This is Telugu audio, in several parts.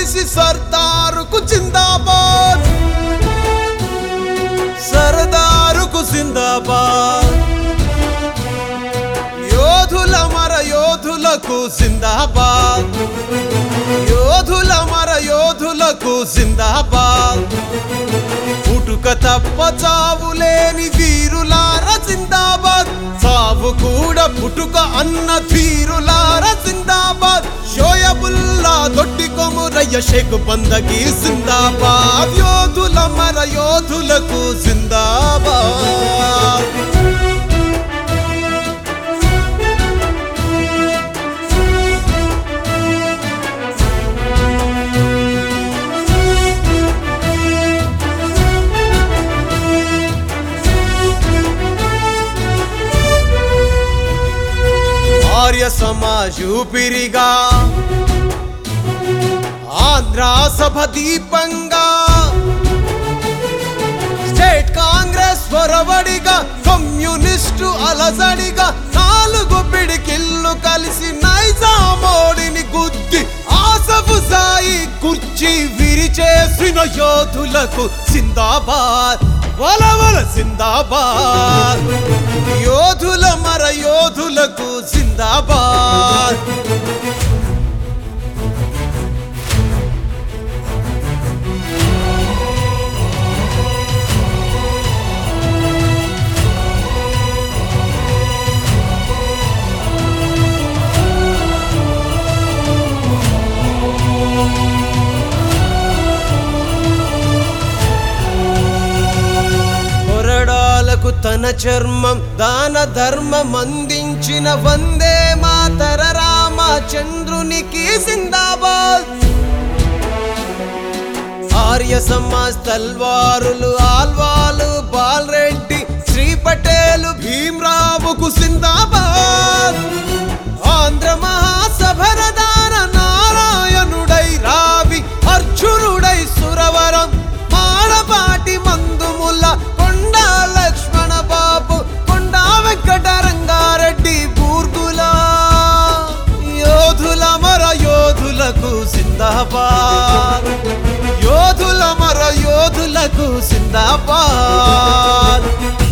కలిసి సర్దారుకు జిందాబాద్ సర్దారుకు జిందాబాద్ యోధుల మర యోధులకు జిందాబాద్ యోధుల మర యోధులకు జిందాబాద్ పుట్టుక తప్ప చావు లేని వీరులార జిందాబాద్ సావు కూడా పుట్టుక అన్న ధీరులార జిందాబాద్ షోయబుల్లా దొడ్డి కొమురయ్య షేక్ బందకి జిందాబాద్ యోధుల మర యోధులకు జిందాబాద్ ఆర్య సమాజ్ ఊపిరిగా ఆంధ్ర సభ దీపంగా స్టేట్ కాంగ్రెస్ పొరబడిగా కమ్యూనిస్టు అలజడిగా నాలుగు పిడికిళ్ళు కలిసి నైజామోడిని గుద్ది ఆసపు సాయి కుర్చీ విరిచేసిన యోధులకు సిందాబాద్ వలవల సిందాబాద్ యోధుల మర యోధులకు సిందాబాద్ కొరడాలకు తన చర్మం దాన ధర్మం అందించిన వందే మాతర రామచంద్రునికి సిందాబాద్ ఆర్య సమాజ్ తల్వారులు ఆల్వాలు బాల్రెడ్డి శ్రీ పటేలు భీమ్రావుకు సిందాబాద్ ఆంధ్ర మహాసభరదాన నారాయణుడై రావి అర్జునుడై సురవరం మాడపాటి మందుముల కొండా లక్ష్మణ బాబు కొండా వెంకట రంగారెడ్డి బూర్గులా యోధుల మర యోధులకు సిందాబాద్ యోధుల మర యోధులకు సిందాబాద్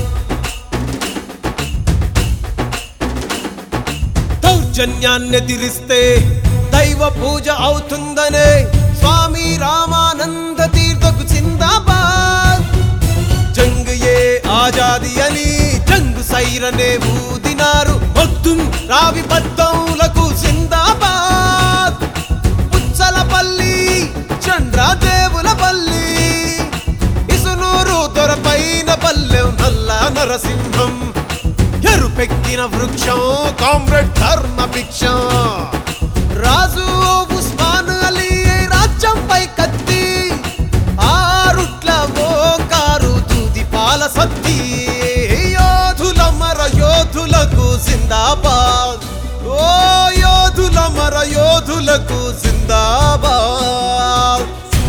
దౌర్జన్యాన్ని ఎదిరిస్తే దైవ పూజ అవుతుందనే స్వామి రామానంద తీర్థకు సిందాబాద్ జంగ్ ఏ ఆజాది అని జంగ్ సైరనే ఊదినారు మొత్తం రావి బద్దౌలకు సిందాబాద్ పుచ్చలపల్లి చంద్రదేవులపల్లి ఇసునూరు దొరపైన పల్లెం నల్ల నరసింహం ఎరుపెక్కిన వృక్షం కామ్రేడ్ ధర్మ భిక్షం రాజు ఉస్మాన్ అలీ రాజ్యంపై కత్తి ఆరుట్ల ఓంకారు దూది పాల సత్తి యోధుల మర యోధులకు జిందాబాద్ ఓ యోధుల మర యోధులకు జిందాబాద్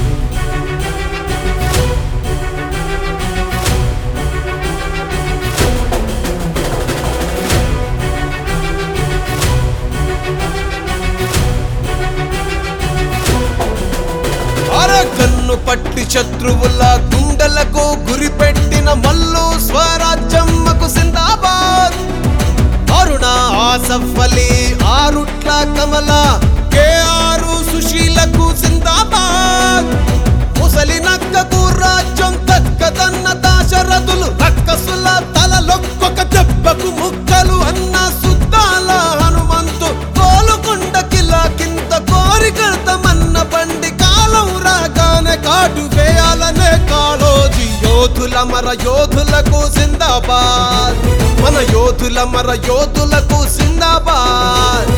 అరకన్ను పట్టి శత్రువుల గుండెలకు గురిపెట్టిన మల్లు స్వరాజ్యమ్మకు సిందాబాద్ అరుణ ఆసఫ్ అలీ ఆరుట్ల కమల కేఆర్ సుశీలకు సిందాబాద్ ముసలి నక్కకు రాజ్యం తక్కదన్న దాశరథులు రక్కసుల తలలొక్కొక దెబ్బకు ముక్కలు అన్న సుద్దాల హనుమంతు కోలుకొండ కిలా కింద కోరికడతమన్న బండి కాలం రాగానే కాటు వేయాలనే కాళోజీ యోధుల మర యోధులకు సిందాబాద్ మన యోధుల మర యోధులకు సిందాబాద్